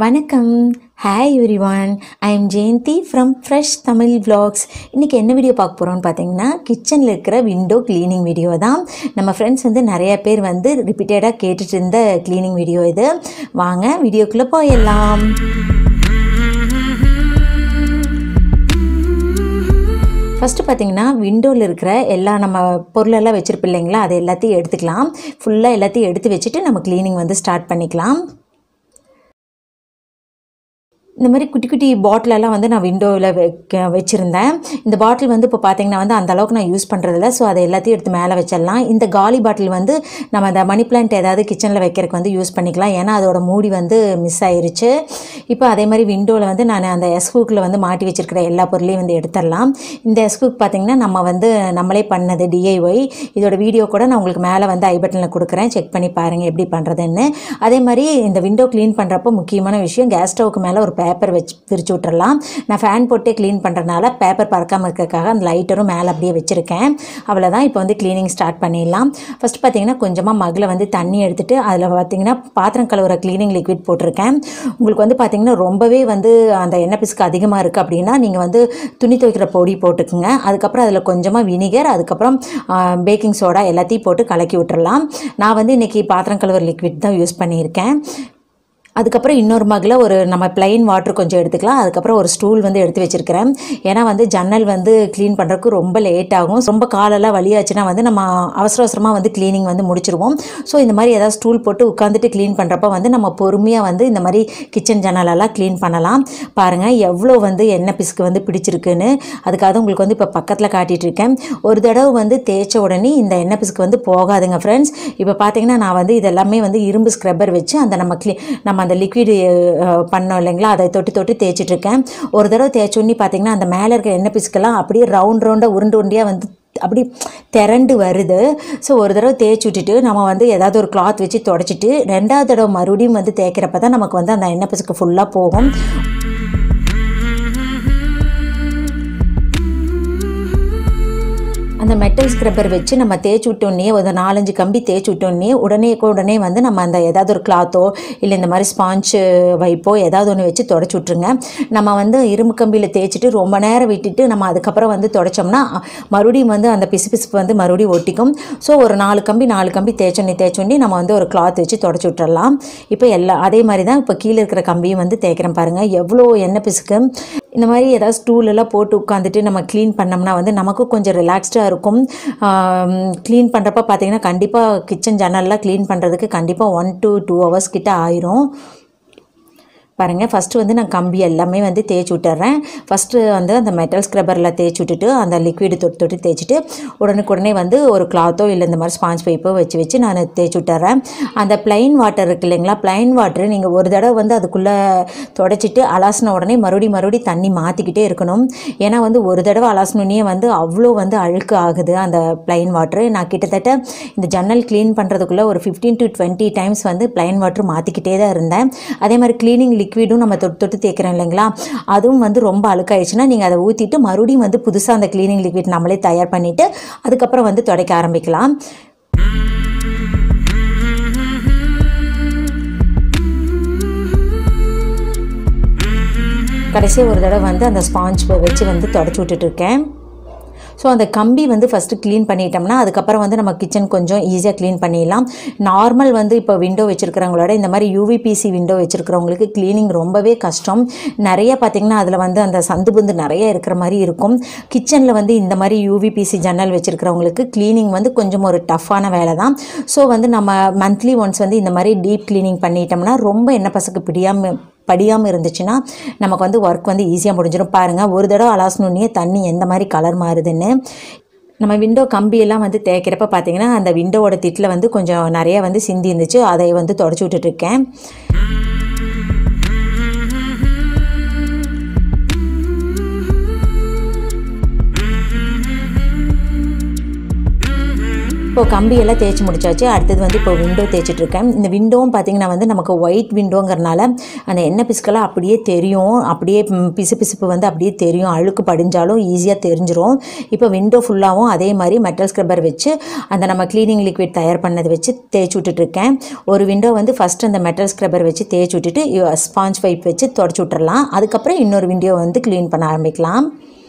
வணக்கம் hi everyone I am Jayanthi from fresh Tamil vlogs இன்றைக்கி என்ன வீடியோ பார்க்க போகிறோம்னு பார்த்தீங்கன்னா கிச்சனில் இருக்கிற விண்டோ க்ளீனிங் வீடியோ தான் நம்ம ஃப்ரெண்ட்ஸ் வந்து நிறைய பேர் வந்து ரிப்பீட்டடாக கேட்டுட்டு இருந்த க்ளீனிங் வீடியோ இது வாங்க வீடியோக்குள்ளே போயிடலாம் ஃபஸ்ட்டு பார்த்தீங்கன்னா விண்டோவில் இருக்கிற எல்லா நம்ம பொருளெல்லாம் வச்சுருப்போம் இல்லைங்களா அதை எல்லாத்தையும் எடுத்துக்கலாம் ஃபுல்லாக எல்லாத்தையும் எடுத்து வச்சுட்டு நம்ம க்ளீனிங் வந்து ஸ்டார்ட் பண்ணிக்கலாம் இந்த மாதிரி குட்டி குட்டி பாட்டிலெல்லாம் வந்து நான் விண்டோவில் வைக்க வச்சுருந்தேன் இந்த பாட்டில் வந்து இப்போ பார்த்தீங்கன்னா வந்து அந்த அளவுக்கு நான் யூஸ் பண்ணுறதில்ல ஸோ அதை எல்லாத்தையும் எடுத்து மேலே வச்சிடலாம் இந்த காலி பாட்டில் வந்து நம்ம அந்த மணி பிளான்ட் ஏதாவது கிச்சனில் வைக்கிறதுக்கு வந்து யூஸ் பண்ணிக்கலாம் ஏன்னா அதோட மூடி வந்து மிஸ் ஆயிருச்சு இப்போ அதே மாதிரி விண்டோவில் வந்து நான் அந்த எஸ்கூக்கில் வந்து மாட்டி வச்சிருக்கிற எல்லா பொருளையும் வந்து எடுத்துடலாம் இந்த எஸ்கூக் பார்த்தீங்கன்னா நம்ம வந்து நம்மளே பண்ணது டிஐஒய் இதோட வீடியோ கூட நான் உங்களுக்கு மேலே வந்து ஐ பட்டனில் கொடுக்குறேன் செக் பண்ணி பாருங்கள் எப்படி பண்ணுறதுன்னு அதே மாதிரி இந்த விண்டோ க்ளீன் பண்ணுறப்போ முக்கியமான விஷயம் கேஸ் ஸ்டவ்க்கு மேலே ஒரு பேப்பர் வச்சு விரிச்சு விட்டுறலாம் நான் ஃபேன் போட்டே க்ளீன் பண்ணுறதுனால பேப்பர் பறக்காமல் இருக்கிறதுக்காக அந்த லைட்டரும் மேலே அப்படியே வச்சுருக்கேன் அவ்வளோதான் இப்போ வந்து க்ளீனிங் ஸ்டார்ட் பண்ணிடலாம் ஃபஸ்ட் பார்த்தீங்கன்னா கொஞ்சமாக மகில் வந்து தண்ணி எடுத்துகிட்டு அதில் பார்த்தீங்கன்னா பாத்திரம் கழுவுற க்ளீனிங் லிக்விட் போட்டிருக்கேன் உங்களுக்கு வந்து பார்த்தீங்கன்னா ரொம்பவே வந்து அந்த எண்ணெய் பிசுக்கு அதிகமாக இருக்குது அப்படின்னா நீங்கள் வந்து துணி துவைக்கிற பொடி போட்டுக்குங்க அதுக்கப்புறம் அதில் கொஞ்சமாக வினிகர் அதுக்கப்புறம் பேக்கிங் சோடா எல்லாத்தையும் போட்டு கலக்கி விட்டுறலாம் நான் வந்து இன்றைக்கி பாத்திரம் கழுவுற லிக்விட் தான் யூஸ் பண்ணியிருக்கேன் அதுக்கப்புறம் இன்னொரு மகில் ஒரு நம்ம பிளைன் வாட்டர் கொஞ்சம் எடுத்துக்கலாம் அதுக்கப்புறம் ஒரு ஸ்டூல் வந்து எடுத்து வச்சுருக்கிறேன் ஏன்னா வந்து ஜன்னல் வந்து க்ளீன் பண்ணுறதுக்கு ரொம்ப லேட் ஆகும் ரொம்ப காலெல்லாம் வலியாச்சுன்னா வந்து நம்ம அவசர அவசரமாக வந்து க்ளீனிங் வந்து முடிச்சிருவோம் ஸோ இந்த மாதிரி ஏதாவது ஸ்டூல் போட்டு உட்காந்துட்டு க்ளீன் பண்ணுறப்ப வந்து நம்ம பொறுமையாக வந்து இந்த மாதிரி கிச்சன் ஜன்னலெல்லாம் க்ளீன் பண்ணலாம் பாருங்கள் எவ்வளோ வந்து எண்ணெய் பிசுக்கு வந்து பிடிச்சிருக்குன்னு அதுக்காக உங்களுக்கு வந்து இப்போ பக்கத்தில் காட்டிகிட்டு இருக்கேன் ஒரு தடவை வந்து தேய்ச்ச உடனே இந்த எண்ணெய் பிசுக்கு வந்து போகாதுங்க ஃப்ரெண்ட்ஸ் இப்போ பார்த்தீங்கன்னா நான் வந்து இதெல்லாமே வந்து இரும்பு ஸ்க்ரப்பர் வச்சு அந்த நம்ம க்ளீ நம்ம அந்த லிக்விடு பண்ணோம் இல்லைங்களா அதை தொட்டு தொட்டு தேய்ச்சிட்டு இருக்கேன் ஒரு தடவை தேய்ச்சோன்னே பார்த்தீங்கன்னா அந்த மேலே இருக்க எண்ணெய் பிசுக்கெல்லாம் அப்படியே ரவுண்ட் ரவுண்டாக உருண்டு உருண்டியாக வந்து அப்படி திரண்டு வருது ஸோ ஒரு தடவை தேய்ச்சி விட்டுட்டு நம்ம வந்து ஏதாவது ஒரு கிளாத் வச்சு தொடச்சிட்டு ரெண்டாவது தடவை மறுபடியும் வந்து தேய்க்கிறப்ப தான் நமக்கு வந்து அந்த எண்ணெய் பிசுக்கு ஃபுல்லாக போகும் அந்த மெட்டல் ஸ்க்ரப்பர் வச்சு நம்ம தேய்ச்சி விட்டோன்னே ஒரு நாலஞ்சு கம்பி தேய்ச்சி விட்டோன்னே உடனே உடனே வந்து நம்ம அந்த ஏதாவது ஒரு கிளாத்தோ இல்லை இந்த மாதிரி ஸ்பாஞ்சு வைப்போ ஏதாவது ஒன்று வச்சு தொடச்சி விட்ருங்க நம்ம வந்து இரும்பு கம்பியில் தேய்ச்சிட்டு ரொம்ப நேரம் விட்டுட்டு நம்ம அதுக்கப்புறம் வந்து தொடச்சோம்னா மறுபடியும் வந்து அந்த பிசு பிசுப்பு வந்து மறுபடியும் ஒட்டிக்கும் ஸோ ஒரு நாலு கம்பி நாலு கம்பி தேய்ச்சோன்னே தேய்ச்சோன்னே நம்ம வந்து ஒரு கிளாத் வச்சு தொடச்சி விட்டுறலாம் இப்போ எல்லா அதே மாதிரி தான் இப்போ கீழே இருக்கிற கம்பியும் வந்து தேய்க்கிறேன் பாருங்கள் எவ்வளோ எண்ணெய் பிசுக்கு இந்த மாதிரி ஏதாவது ஸ்டூல் எல்லாம் போட்டு உட்காந்துட்டு நம்ம க்ளீன் பண்ணோம்னா வந்து நமக்கும் கொஞ்சம் ரிலாக்ஸ்டாக இருக்கும் க்ளீன் பண்ணுறப்ப பார்த்தீங்கன்னா கண்டிப்பாக கிச்சன் ஜன்னல்லாம் க்ளீன் பண்ணுறதுக்கு கண்டிப்பாக ஒன் டு டூ ஹவர்ஸ் கிட்ட ஆயிரும் பாருங்கள் ஃபஸ்ட்டு வந்து நான் கம்பி எல்லாமே வந்து தேய்ச்சி விட்டுறேன் ஃபஸ்ட்டு வந்து அந்த மெட்டல் ஸ்க்ரப்பரில் தேய்ச்சி விட்டுட்டு அந்த லிக்விடு தொட்டு தொட்டு தேய்ச்சிட்டு உடனுக்குடனே வந்து ஒரு கிளாத்தோ இல்லை இந்த மாதிரி ஸ்பாஞ்ச் பைப்போ வச்சு வச்சு நான் தேய்ச்சி விட்டுறேன் அந்த பிளைன் வாட்டர் இருக்கு இல்லைங்களா பிளைன் வாட்டர் நீங்கள் ஒரு தடவை வந்து அதுக்குள்ளே தொடச்சிட்டு அலாசின உடனே மறுபடியும் மறுபடியும் தண்ணி மாற்றிக்கிட்டே இருக்கணும் ஏன்னா வந்து ஒரு தடவை அலாசினோடனே வந்து அவ்வளோ வந்து அழுக்கு ஆகுது அந்த பிளைன் வாட்ரு நான் கிட்டத்தட்ட இந்த ஜன்னல் க்ளீன் பண்ணுறதுக்குள்ளே ஒரு ஃபிஃப்டீன் டு டுவெண்ட்டி டைம்ஸ் வந்து பிளைன் வாட்ரு மாற்றிக்கிட்டே தான் இருந்தேன் அதே மாதிரி க்ளீனிங் லிக்விடும் நம்ம தொட்டு தொட்டு தேய்க்கிறோம் இல்லைங்களா அதுவும் வந்து ரொம்ப அழுக்காயிடுச்சுன்னா நீங்கள் அதை ஊற்றிட்டு மறுபடியும் வந்து புதுசாக அந்த க்ளீனிங் லிக்விட் நம்மளே தயார் பண்ணிவிட்டு அதுக்கப்புறம் வந்து துடைக்க ஆரம்பிக்கலாம் கடைசியாக ஒரு தடவை வந்து அந்த ஸ்பாஞ்ச் வச்சு வந்து தொடச்சி விட்டுட்ருக்கேன் ஸோ அந்த கம்பி வந்து ஃபஸ்ட்டு க்ளீன் பண்ணிட்டோம்னா அதுக்கப்புறம் வந்து நம்ம கிச்சன் கொஞ்சம் ஈஸியாக க்ளீன் பண்ணிடலாம் நார்மல் வந்து இப்போ விண்டோ வச்சுருக்கிறவங்களோட இந்த மாதிரி யூவிபிசி விண்டோ வச்சுருக்கிறவங்களுக்கு க்ளீனிங் ரொம்பவே கஷ்டம் நிறைய பார்த்திங்கன்னா அதில் வந்து அந்த சந்து புந்து நிறைய இருக்கிற மாதிரி இருக்கும் கிச்சனில் வந்து இந்த மாதிரி யூவிபிசி ஜன்னல் வச்சுருக்கிறவங்களுக்கு க்ளீனிங் வந்து கொஞ்சம் ஒரு டஃப்பான வேலை தான் ஸோ வந்து நம்ம மந்த்லி ஒன்ஸ் வந்து இந்த மாதிரி டீப் க்ளீனிங் பண்ணிட்டோம்னா ரொம்ப எண்ணெய் பசக்கு பிடியாமல் படியாமல் இருந்துச்சுன்னா நமக்கு வந்து ஒர்க் வந்து ஈஸியாக முடிஞ்சிடும் பாருங்கள் ஒரு தடவை அலாசணுன்னே தண்ணி எந்த மாதிரி கலர் மாறுதுன்னு நம்ம விண்டோ கம்பியெல்லாம் வந்து தேய்க்கிறப்ப பார்த்தீங்கன்னா அந்த விண்டோவோட திட்டில் வந்து கொஞ்சம் நிறைய வந்து சிந்தி இருந்துச்சு அதை வந்து தொடச்சி விட்டுட்ருக்கேன் இப்போ கம்பியெல்லாம் தேய்ச்சி முடிச்சாச்சு அடுத்தது வந்து இப்போ விண்டோ தேய்ச்சிட்டு இருக்கேன் இந்த விண்டோவும் பார்த்தீங்கன்னா வந்து நமக்கு ஒயிட் விண்டோங்கிறனால அந்த எண்ணெய் பிசுக்கெல்லாம் அப்படியே தெரியும் அப்படியே ம், பிசு பிசுப்பு வந்து அப்படியே தெரியும் அழுக்கு படிஞ்சாலும் ஈஸியாக தெரிஞ்சிரும் இப்போ விண்டோ ஃபுல்லாகவும் அதே மாதிரி மெட்டல் ஸ்க்ரப்பர் வச்சு அந்த நம்ம க்ளீனிங் லிக்விட் தயார் பண்ணதை வச்சு தேய்ச்சி விட்டுட்ருக்கேன் ஒரு விண்டோ வந்து ஃபஸ்ட் அந்த மெட்டல் ஸ்க்ரப்பர் வச்சு தேய்ச்சி விட்டுட்டு ஸ்பாஞ்ச் பைப் வச்சு தொடச்சி விட்டுறலாம் அதுக்கப்புறம் இன்னொரு விண்டோ வந்து க்ளீன் பண்ண ஆரம்பிக்கலாம்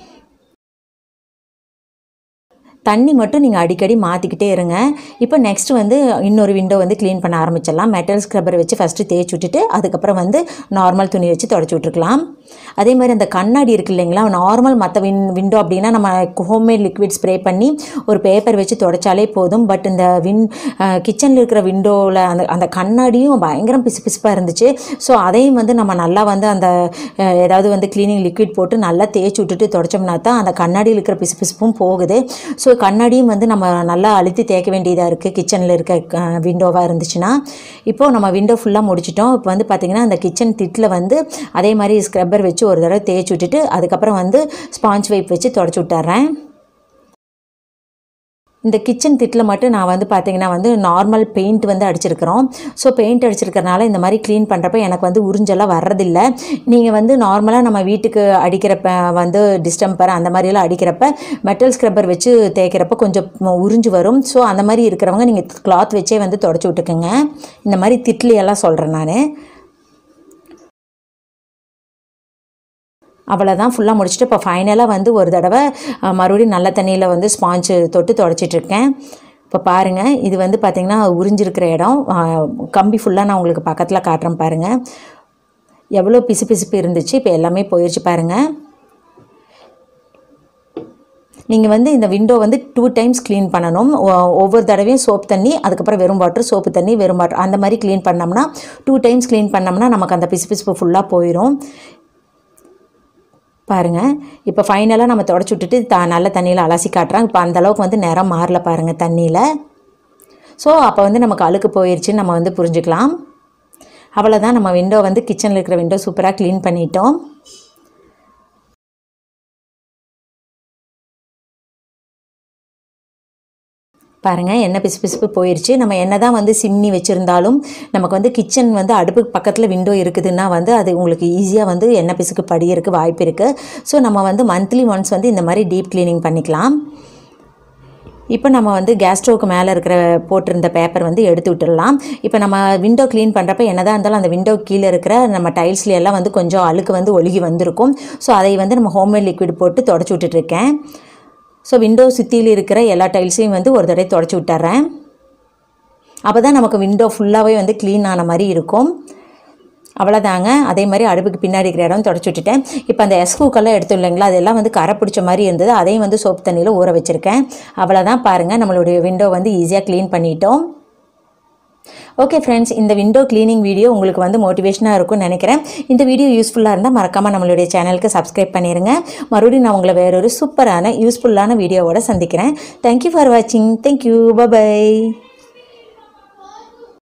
தண்ணி மட்டும் நீங்கள் அடிக்கடி மாற்றிக்கிட்டே இருங்க இப்போ நெக்ஸ்ட் வந்து இன்னொரு விண்டோ வந்து க்ளீன் பண்ண ஆரம்பிச்சிடலாம் மெட்டல் ஸ்க்ரப்பர் வச்சு ஃபஸ்ட்டு தேய்ச்சி விட்டுட்டு அதுக்கப்புறம் வந்து நார்மல் துணி வச்சு தொடச்சி விட்ருக்கலாம் அதே மாதிரி அந்த கண்ணாடி இருக்கு இல்லைங்களா நார்மல் மற்ற வின் விண்டோ அப்படின்னா நம்ம ஹோம்மேட் லிக்விட் ஸ்ப்ரே பண்ணி ஒரு பேப்பர் வச்சு தொடச்சாலே போதும் பட் இந்த வின் கிச்சனில் இருக்கிற விண்டோவில் அந்த அந்த கண்ணாடியும் பயங்கரம் பிசு பிசுப்பாக இருந்துச்சு ஸோ அதையும் வந்து நம்ம நல்லா வந்து அந்த அஹ், ஏதாவது வந்து க்ளீனிங் லிக்விட் போட்டு நல்லா தேய்ச்சி விட்டுட்டு தொடச்சோம்னா தான் அந்த கண்ணாடியில் இருக்கிற பிசு பிசுப்பும் போகுது ஸோ கண்ணாடியும் வந்து நம்ம நல்லா அழுத்தி தேய்க்க வேண்டியதாக இருக்குது கிச்சனில் இருக்க விண்டோவாக இருந்துச்சுன்னா இப்போது நம்ம விண்டோ ஃபுல்லாக முடிச்சிட்டோம் இப்போ வந்து பார்த்திங்கன்னா அந்த கிச்சன் திட்டில் வந்து அதே மாதிரி ஸ்க்ரப்பர் வச்சு ஒரு தடவை தேய்ச்சி விட்டுட்டு அதுக்கப்புறம் வந்து ஸ்பாஞ்ச் வைப் வச்சு தொடச்சி விட்டுறேன் இந்த கிச்சன் திட்டில் மட்டும் நான் வந்து பார்த்தீங்கன்னா வந்து நார்மல் பெயிண்ட் வந்து அடிச்சிருக்கிறோம் ஸோ பெயிண்ட் அடிச்சிருக்கறனால இந்த மாதிரி க்ளீன் பண்ணுறப்ப எனக்கு வந்து உறிஞ்செல்லாம் வர்றதில்ல நீங்கள் வந்து நார்மலாக நம்ம வீட்டுக்கு அடிக்கிறப்ப வந்து டிஸ்டம்பர் அந்த மாதிரியெல்லாம் அடிக்கிறப்ப மெட்டல் ஸ்க்ரப்பர் வச்சு தேய்க்கிறப்ப கொஞ்சம் உறிஞ்சு வரும் ஸோ அந்த மாதிரி இருக்கிறவங்க நீங்கள் கிளாத் வச்சே வந்து தொடச்சி விட்டுக்குங்க இந்த மாதிரி திட்லியெல்லாம் சொல்கிறேன் நான் அவ்வளோதான் ஃபுல்லாக முடிச்சுட்டு இப்போ ஃபைனலாக வந்து ஒரு தடவை அஹ், மறுபடியும் நல்ல தண்ணியில் வந்து ஸ்பாஞ்சு தொட்டு தொடச்சிட்டு இருக்கேன் இப்போ பாருங்கள் இது வந்து பார்த்திங்கன்னா உறிஞ்சிருக்கிற இடம் அஹ், கம்பி ஃபுல்லாக நான் உங்களுக்கு பக்கத்தில் காட்டுறேன் பாருங்கள் எவ்வளோ பிசு பிசுப்பு இருந்துச்சு இப்போ எல்லாமே போயிடுச்சு பாருங்கள் நீங்கள் வந்து இந்த விண்டோ வந்து டூ டைம்ஸ் க்ளீன் பண்ணணும் ஒ- ஒவ்வொரு தடவையும் சோப் தண்ணி அதுக்கப்புறம் வெறும் வாட்டர் சோப்பு தண்ணி வெறும் வாட்டர் அந்த மாதிரி க்ளீன் பண்ணோம்னா டூ டைம்ஸ் க்ளீன் பண்ணோம்னா நமக்கு அந்த பிசு பிசுப்பு ஃபுல்லாக போயிடும் பாருங்கள் இப்போ ஃபைனலாக நம்ம தொடச்சி விட்டுட்டு த நல்ல தண்ணியில் அலசி காட்டுறோம் இப்போ அந்த அளவுக்கு வந்து நிறம் மாறல பாருங்கள் தண்ணியில் ஸோ அப்போ வந்து நமக்கு அழுக்கு போயிடுச்சுன்னு நம்ம வந்து புரிஞ்சுக்கலாம் அவ்வளோதான் நம்ம விண்டோ வந்து கிச்சனில் இருக்கிற விண்டோ சூப்பராக க்ளீன் பண்ணிட்டோம் பாருங்கள் எண்ணெய் பிசு பிசுப்பு போயிடுச்சு நம்ம என்ன தான் வந்து சிம்னி வச்சுருந்தாலும் நமக்கு வந்து கிச்சன் வந்து அடுப்பு பக்கத்தில் விண்டோ இருக்குதுன்னா வந்து அது உங்களுக்கு ஈஸியாக வந்து எண்ணெய் பிசுக்கு படியறதுக்கு வாய்ப்பு இருக்குது ஸோ நம்ம வந்து மந்த்லி ஒன்ஸ் வந்து இந்த மாதிரி டீப் க்ளீனிங் பண்ணிக்கலாம் இப்போ நம்ம வந்து கேஸ் ஸ்டவ்க்கு மேலே இருக்கிற போட்டிருந்த பேப்பர் வந்து எடுத்து விட்டுடலாம் இப்போ நம்ம விண்டோ க்ளீன் பண்ணுறப்ப என்னதான் இருந்தாலும் அந்த விண்டோ கீழே இருக்கிற நம்ம டைல்ஸ்ல எல்லாம் வந்து கொஞ்சம் அழுக்கு வந்து ஒழுகி வந்திருக்கும் ஸோ அதை வந்து நம்ம ஹோம்மேட் லிக்விட் போட்டு தொடச்சி விட்டுட்ருக்கேன் ஸோ விண்டோ சுற்றியில் இருக்கிற எல்லா டைல்ஸையும் வந்து ஒரு தடவை தொடச்சி விட்டுறேன் அப்போ தான் நமக்கு விண்டோ ஃபுல்லாகவே வந்து க்ளீன் ஆன மாதிரி இருக்கும் அவ்வளோதாங்க அதே மாதிரி அடுப்புக்கு பின்னாடி இருக்கிற இடம் தொடச்சி விட்டுட்டேன் இப்போ அந்த எஸ்கூக்கெல்லாம் எடுத்தோம் இல்லைங்களா அதெல்லாம் வந்து கரை பிடிச்ச மாதிரி இருந்தது அதையும் வந்து சோப்பு தண்ணியில் ஊற வச்சுருக்கேன் அவ்வளோதான் பாருங்கள் நம்மளுடைய விண்டோ வந்து ஈஸியாக க்ளீன் பண்ணிட்டோம் ஓகே ஃப்ரெண்ட்ஸ் இந்த விண்டோ க்ளீனிங் வீடியோ உங்களுக்கு வந்து மோட்டிவேஷனாக இருக்கும்னு நினைக்கிறேன் இந்த வீடியோ யூஸ்ஃபுல்லாக இருந்தால் மறக்காமல் நம்மளுடைய சேனலுக்கு சப்ஸ்கிரைப் பண்ணிடுங்க மறுபடியும் நான் உங்களை வேறொரு சூப்பரான யூஸ்ஃபுல்லான வீடியோவோட சந்திக்கிறேன் தேங்க்யூ ஃபார் வாட்சிங் தேங்க்யூ பை